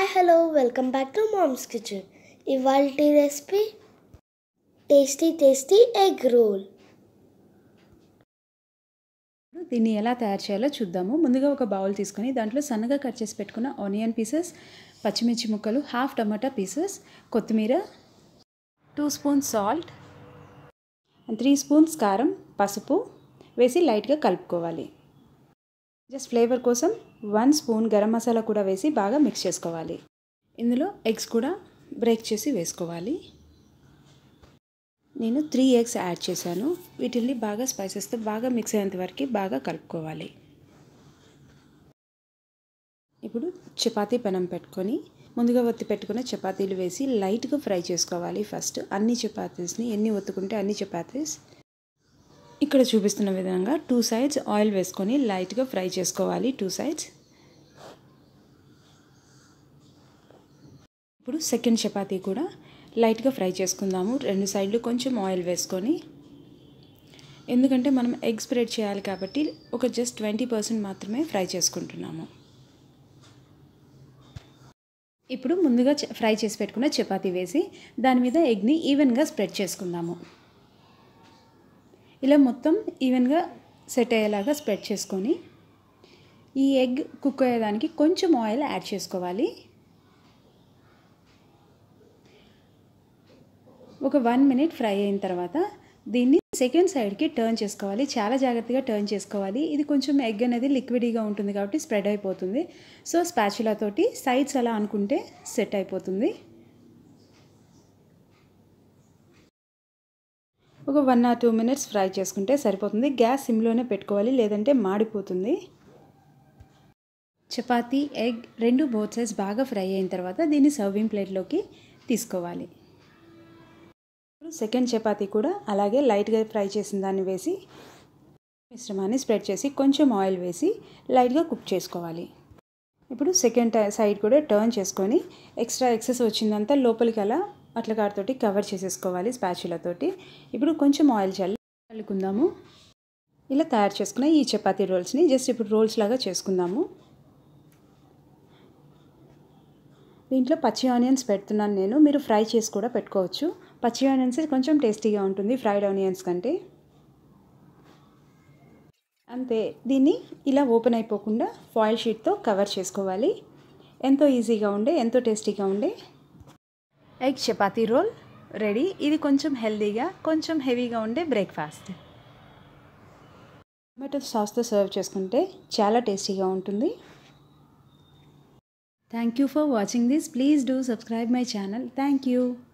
Hi hello welcome back to mom's kitchen ఇవాళ recipe tasty tasty egg roll దీన్ని ఎలా తయారు చేయాలో చూద్దాము ముందుగా ఒక బౌల్ తీసుకొని దాంట్లో సన్నగా కట్ చేసి పెట్టుకున్న ఆనియన్ పీసెస్ పచ్చిమిర్చి ముక్కలు హాఫ్ టమాటా పీసెస్ కొత్తిమీర two spoons salt three spoons కారం పసుపు వేసి లైట్గా కలుపుకోవాలి జస్ట్ ఫ్లేవర్ కోసం వన్ స్పూన్ గరం మసాలా కూడా వేసి బాగా మిక్స్ చేసుకోవాలి ఇందులో ఎగ్స్ కూడా బ్రేక్ చేసి వేసుకోవాలి నేను త్రీ ఎగ్స్ యాడ్ చేశాను వీటిల్ని బాగా స్పైసెస్తో బాగా మిక్స్ అయ్యేంత వరకు బాగా కలుపుకోవాలి ఇప్పుడు చపాతీ పెనం పెట్టుకొని ముందుగా ఒత్తి పెట్టుకున్న చపాతీలు వేసి లైట్గా ఫ్రై చేసుకోవాలి ఫస్ట్ అన్ని చపాతీస్ని ఎన్ని ఒత్తుకుంటే అన్ని చపాతీస్ ఇక్కడ చూపిస్తున్న విధంగా టూ సైడ్స్ ఆయిల్ వేసుకొని లైట్గా ఫ్రై చేసుకోవాలి టూ సైడ్స్ ఇప్పుడు సెకండ్ చపాతీ కూడా లైట్గా ఫ్రై చేసుకుందాము రెండు సైడ్లు కొంచెం ఆయిల్ వేసుకొని ఎందుకంటే మనం ఎగ్ స్ప్రెడ్ చేయాలి కాబట్టి ఒక జస్ట్ ట్వంటీ పర్సెంట్ మాత్రమే ఫ్రై చేసుకుంటున్నాము ఇప్పుడు ముందుగా ఫ్రై చేసి పెట్టుకున్న చపాతీ వేసి దాని మీద ఎగ్ని ఈవెన్గా స్ప్రెడ్ చేసుకుందాము ఇలా మొత్తం ఈవెన్గా సెట్ అయ్యేలాగా స్ప్రెడ్ చేసుకొని ఈ ఎగ్ కుక్ అయ్యేదానికి కొంచెం ఆయిల్ యాడ్ చేసుకోవాలి ఒక వన్ మినిట్ ఫ్రై అయిన తర్వాత దీన్ని సెకండ్ సైడ్కి టర్న్ చేసుకోవాలి చాలా జాగ్రత్తగా టర్న్ చేసుకోవాలి ఇది కొంచెం ఎగ్ అనేది లిక్విడీగా ఉంటుంది కాబట్టి స్ప్రెడ్ అయిపోతుంది సో స్పాచులా తోటి సైడ్స్ అలా అనుకుంటే సెట్ అయిపోతుంది ఒక one or two minutes fry చేసుకుంటే సరిపోతుంది గ్యాస్ సిమ్లోనే పెట్టుకోవాలి లేదంటే మాడిపోతుంది చపాతీ ఎగ్ రెండు బోత్ సైడ్స్ బాగా ఫ్రై అయిన తర్వాత దీన్ని సర్వింగ్ ప్లేట్లోకి తీసుకోవాలి సెకండ్ చపాతీ కూడా అలాగే లైట్గా ఫ్రై చేసిన దాన్ని వేసి మిశ్రమాన్ని స్ప్రెడ్ చేసి కొంచెం ఆయిల్ వేసి లైట్గా కుక్ చేసుకోవాలి ఇప్పుడు సెకండ్ సైడ్ కూడా టర్న్ చేసుకొని ఎక్స్ట్రా ఎక్సెస్ వచ్చిందంతా లోపలికి అలా అట్ల కాడతోటి కవర్ చేసేసుకోవాలి స్పాచులతోటి ఇప్పుడు కొంచెం ఆయిల్ చల్లి చల్లుకుందాము ఇలా తయారు చేసుకున్న ఈ చపాతీ రోల్స్ని జస్ట్ ఇప్పుడు రోల్స్ లాగా చేసుకుందాము దీంట్లో పచ్చి ఆనియన్స్ పెడుతున్నాను నేను మీరు ఫ్రై చేసి కూడా పెట్టుకోవచ్చు పచ్చి ఆనియన్స్ కొంచెం టేస్టీగా ఉంటుంది ఫ్రైడ్ ఆనియన్స్ కంటే అంతే దీన్ని ఇలా ఓపెన్ అయిపోకుండా ఫాయిల్ షీట్తో కవర్ చేసుకోవాలి ఎంతో ఈజీగా ఉండే ఎంతో టేస్టీగా ఉండే ఎగ్ చపాతీ రోల్ రెడీ ఇది కొంచెం హెల్దీగా కొంచెం హెవీగా ఉండే బ్రేక్ఫాస్ట్ టమాటో సాస్తో సర్వ్ చేసుకుంటే చాలా టేస్టీగా ఉంటుంది Thank you for watching this. Please do subscribe my channel. Thank you.